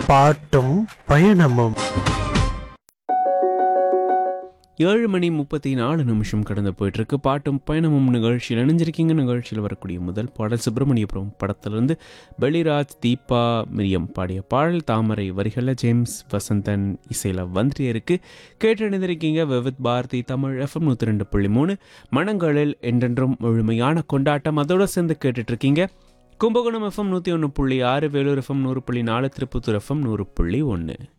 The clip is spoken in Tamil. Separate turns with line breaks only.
பாட்டும் பயணமும்
ஏழு மணி முப்பத்தி நாலு நிமிஷம் கடந்து போயிட்டு இருக்கு பாட்டும் பயணமும் நிகழ்ச்சியில் இணைஞ்சிருக்கீங்க நிகழ்ச்சியில் வரக்கூடிய முதல் பாடல் சுப்பிரமணியபுரம் படத்திலிருந்து பெலிராஜ் தீபா மிரியம் பாடிய பாடல் தாமரை வரிகளில் ஜேம்ஸ் வசந்தன் இசையில் வந்துட்டே இருக்கு கேட்டணிந்திருக்கீங்க விவித் பாரதி தமிழ் எஃப்எம் நூற்றி ரெண்டு புள்ளி மூணு மனங்களில் என்றென்றும் முழுமையான கொண்டாட்டம் அதோட சேர்ந்து கேட்டுட்டு இருக்கீங்க கும்பகோணம் எஃப்எம் நூற்றி ஒன்று புள்ளி ஆறு வேலூர் எஃப்எம் நூறு புள்ளி நாலு திருப்பத்தூர் எஃப்எம் நூறு புள்ளி ஒன்று